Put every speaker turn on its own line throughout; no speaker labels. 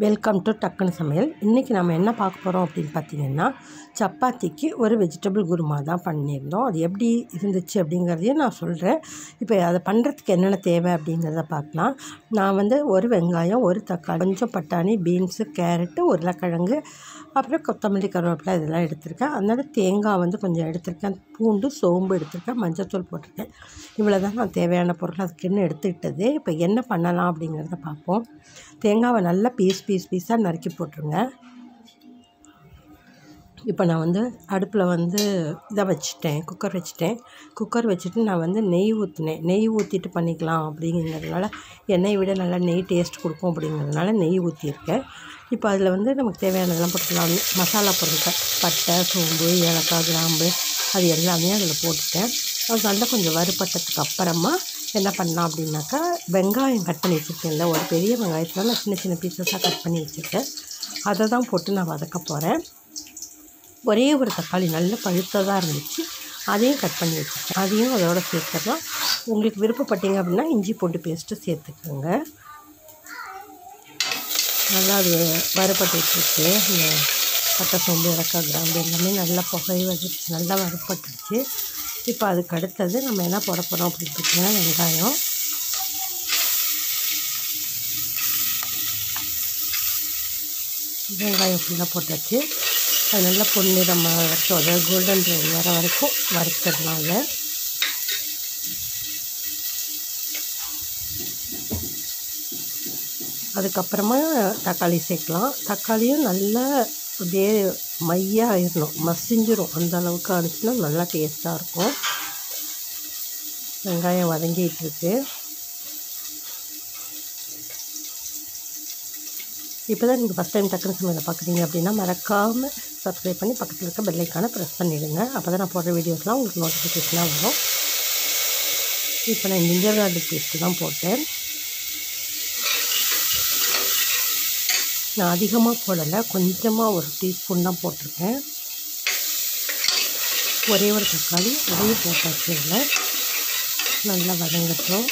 Welcome to டக்குனு சமையல் இன்றைக்கி நம்ம என்ன பார்க்க போகிறோம் அப்படின்னு பார்த்தீங்கன்னா சப்பாத்திக்கு ஒரு வெஜிடபிள் குருமா தான் பண்ணியிருந்தோம் அது எப்படி இருந்துச்சு அப்படிங்கிறதையும் நான் சொல்கிறேன் இப்போ அதை பண்ணுறதுக்கு என்னென்ன தேவை அப்படிங்கிறத பார்க்கலாம் நான் வந்து ஒரு வெங்காயம் ஒரு தக்காளி கொஞ்சம் பட்டாணி பீன்ஸு கேரட்டு உருளைக்கிழங்கு அப்புறம் கொத்தமல்லி கருவேப்பிலை இதெல்லாம் எடுத்திருக்கேன் அதனால தேங்காய் வந்து கொஞ்சம் எடுத்திருக்கேன் பூண்டு சோம்பு எடுத்திருக்கேன் மஞ்சத்தூள் போட்டிருக்கேன் இவ்வளோ தான் நான் தேவையான பொருள் அதுக்குன்னு எடுத்துக்கிட்டது இப்போ என்ன பண்ணலாம் அப்படிங்கிறத பார்ப்போம் தேங்காவை நல்லா பீஸ் பீஸ் பீஸாக நறுக்கி போட்டுருங்க இப்போ நான் வந்து அடுப்பில் வந்து இதை வச்சுட்டேன் குக்கர் வச்சுட்டேன் குக்கர் வச்சுட்டு நான் வந்து நெய் ஊற்றினேன் நெய் ஊற்றிட்டு பண்ணிக்கலாம் அப்படிங்கிறதுனால எண்ணெயை விட நல்லா நெய் டேஸ்ட் கொடுக்கும் அப்படிங்கிறதுனால நெய் ஊற்றியிருக்கேன் இப்போ அதில் வந்து நமக்கு தேவையானதெல்லாம் போட்டுக்கலாம் மசாலா பொருட்கள் பட்டை சோம்பு ஏலக்காய் கிராம்பு அது எல்லாமே அதில் போட்டுட்டேன் அது நல்லா கொஞ்சம் வறுபட்டதுக்கு அப்புறமா என்ன பண்ணலாம் அப்படின்னாக்கா வெங்காயம் கட் பண்ணி வச்சுருக்கேன்ல ஒரு பெரிய வெங்காயத்தில் நான் சின்ன சின்ன பீசஸாக கட் பண்ணி வச்சுருக்கேன் அதை தான் போட்டு நான் வதக்க போகிறேன் ஒரே ஒரு தக்காளி நல்ல பழுத்ததாக இருந்துச்சு அதையும் கட் பண்ணி வச்சுருக்கேன் அதையும் அதோட சேர்த்துடலாம் உங்களுக்கு விருப்பப்பட்டீங்க அப்படின்னா இஞ்சி பூண்டு பேஸ்ட்டு சேர்த்துக்கோங்க நல்லா அது வறுபட்டுருக்கு இந்த பட்டை சோம்பு இறக்காய் கிராம்பு எல்லாமே நல்லா புகை வந்துருச்சு நல்லா வறுபட்டுருச்சு இப்போ அதுக்கு அடுத்தது நம்ம என்ன போட போகிறோம் அப்படின்னு பார்த்தீங்கன்னா வெங்காயம் வெங்காயம் ஃபுல்லாக போட்டாச்சு அது நல்லா பொன்னிறம் வரைக்கும் அதாவது கோல்டன் ப்ரௌன் வர வரைக்கும் வறுத்துடலாம் அதை அதுக்கப்புறமா தக்காளி சேர்க்கலாம் தக்காளியும் நல்லா அப்படியே மையாக ஆயிடணும் மசிஞ்சிரும் அந்த அளவுக்கு அடிச்சுன்னா நல்லா டேஸ்ட்டாக இருக்கும் வெங்காயம் வதங்கிட்டு இருக்கு இப்போ தான் நீங்கள் ஃபஸ்ட் டைம் டக்குனு சமையலை பார்க்குறீங்க அப்படின்னா மறக்காமல் சப்ஸ்கிரைப் பண்ணி பக்கத்தில் இருக்க பெல்லைக்கான ப்ரெஸ் பண்ணிவிடுங்க அப்போ தான் நான் போடுற வீடியோஸ்லாம் உங்களுக்கு நோட்டிஃபிகேஷனாக வரும் இப்போ நான் ஜிஞ்சர் கார்லிக் பேஸ்ட்டு தான் போட்டேன் நான் அதிகமாக போடலை கொஞ்சமாக ஒரு டீஸ்பூன் தான் போட்டிருக்கேன் ஒரே ஒரு தக்காளி அதையும் போட்டாச்சு இதில் நல்லா வதங்கட்டும்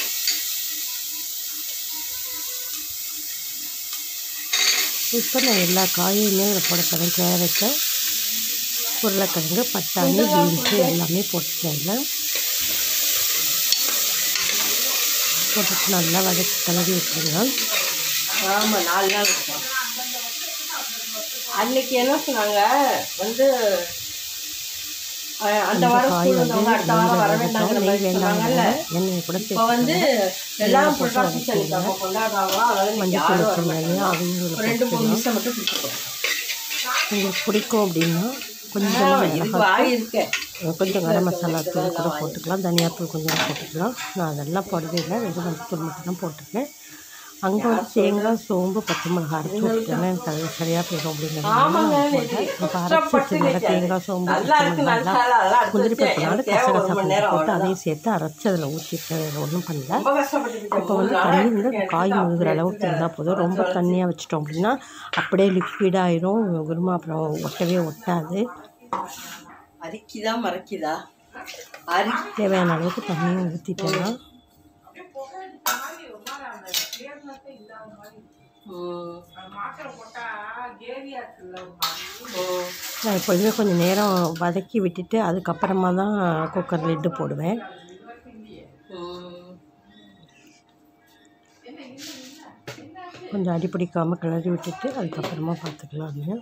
இப்போ நான் எல்லா காயுமே இதில் போட போகிறேன் கேரட்டு உருளைக்கிழங்கு பட்டாணி பீன்ஸு எல்லாமே போட்டுட்டேன் இதில் போட்டுட்டு நல்லா வதக்கி கிளறி விட்டுருங்க
ஆமாம் நாலு நாள் இருக்கும் அன்னைக்கு என்ன சொன்னாங்க வந்து அஹ், அந்த
கொஞ்சம்
வாரம்
காய்
ஸ்கூல்
வந்து
வந்தவங்க அடுத்த வாரம் வர வேண்டாங்கிற
நெய்
மாதிரி சொன்னாங்கல்ல
வேண்டாம் எண்ணெயை கூட
இப்போ வந்து
சேர்த்து
எல்லாம்
போட்டு
ஃபுல்லாக சீசன்
வதக்கிடுங்க.
இப்போ கொண்டாடுறாங்களோ அதனால இன்னைக்கு
மஞ்சள்
யாரும் வர
வச்சுருந்தாங்க
மாட்டாங்க
அதையும்
ஒரு
இதில்
ரெண்டு மூணு
போட்டுக்கலாம்
நிமிஷம் மட்டும் பிடிச்சிக்கோ
உங்களுக்கு பிடிக்கும் அப்படின்னா கொஞ்சமாக
இதுக்கு
மிளகாய்
வாய் இருக்கு
கொஞ்சம் கரம் மசாலா தூள் கூட போட்டுக்கலாம் தனியாத்தூள் கொஞ்சம் போட்டுக்கலாம் நான் அதெல்லாம் போடவே இல்லை வெறும் மஞ்சத்தூள் மட்டும் தான் போட்டிருக்கேன் அங்கே வந்து தேங்காய் சோம்பு பச்சை மிளகாய் அரைச்சி விட்டுட்டேன்னா எனக்கு அது சரியாக போயிடும்
ஆமாங்க
அப்படிங்கிறதுனால
இது
இப்போ அரைச்சி வச்சிருந்தாங்க தேங்காய் சோம்பு
நல்லா
பச்சை
இருக்கு
மிளகாய்
நல்லா அதெல்லாம் எடுத்து
முந்திரி
வச்சு
பருப்புனால
எனக்கு தேவை ஒரு
கசகசா
மணி நேரம்
போட்டு
அவ்வளோதான்
அதையும் சேர்த்து அரைச்சி அதில் ஊற்றிட்டேன் வேறு ஒன்றும் பண்ணல
ரொம்ப கஷ்டப்பட்டு
இப்போ வந்து தண்ணி வந்து அந்த காய் முழுகிற அளவுக்கு இருந்தால் போதும் ரொம்ப தண்ணியாக வச்சிட்டோம் அப்படின்னா அப்படியே லிக்விட் ஆயிரும் குருமா அப்புறம் ஒட்டவே ஒட்டாது
அரிக்குதா மறைக்குதா அரி
தேவையான அளவுக்கு தண்ணியும் ஊற்றிட்டேன்னா
ம். ம்.
நான் எப்பொழுதுமே கொஞ்சம் நேரம் வதக்கி விட்டுட்டு அதுக்கப்புறமா தான் குக்கர் லிட்டு போடுவேன்
ம்.
கொஞ்சம் அடி பிடிக்காமல் கிளறி விட்டுட்டு அதுக்கப்புறமா பார்த்துக்கலான்னு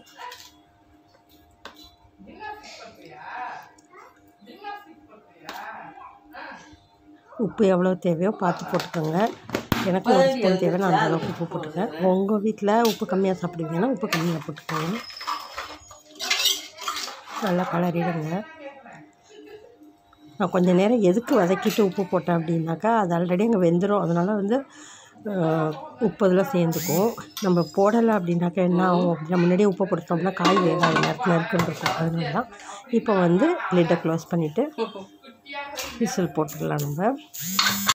உப்பு எவ்வளோ தேவையோ பார்த்து போட்டுக்கோங்க எனக்கு ஒரு ஸ்பூன் தேவை நான் அந்த அளவுக்கு உப்பு போட்டுக்கேன் உங்கள் வீட்டில் உப்பு கம்மியாக சாப்பிடுவீங்கன்னா உப்பு கம்மியாக போட்டுக்கோங்க நல்லா கலரிடுங்க நான் கொஞ்சம் நேரம் எதுக்கு வதக்கிட்டு உப்பு போட்டேன் அப்படின்னாக்கா அது ஆல்ரெடி அங்கே வெந்துடும் அதனால் வந்து ஆஹ், உப்பு இதில் சேர்ந்துக்கும் நம்ம போடலை அப்படின்னாக்கா என்ன ஆகும் அப்படின்னா முன்னாடியே உப்பு போட்டுட்டோம்னா காய் வேகாது நேரத்தில் நறுக்குன்னு இருக்கும் அதனால தான் இப்போ வந்து லிட்டை க்ளோஸ் பண்ணிவிட்டு விசில் போட்டுடலாம் நம்ம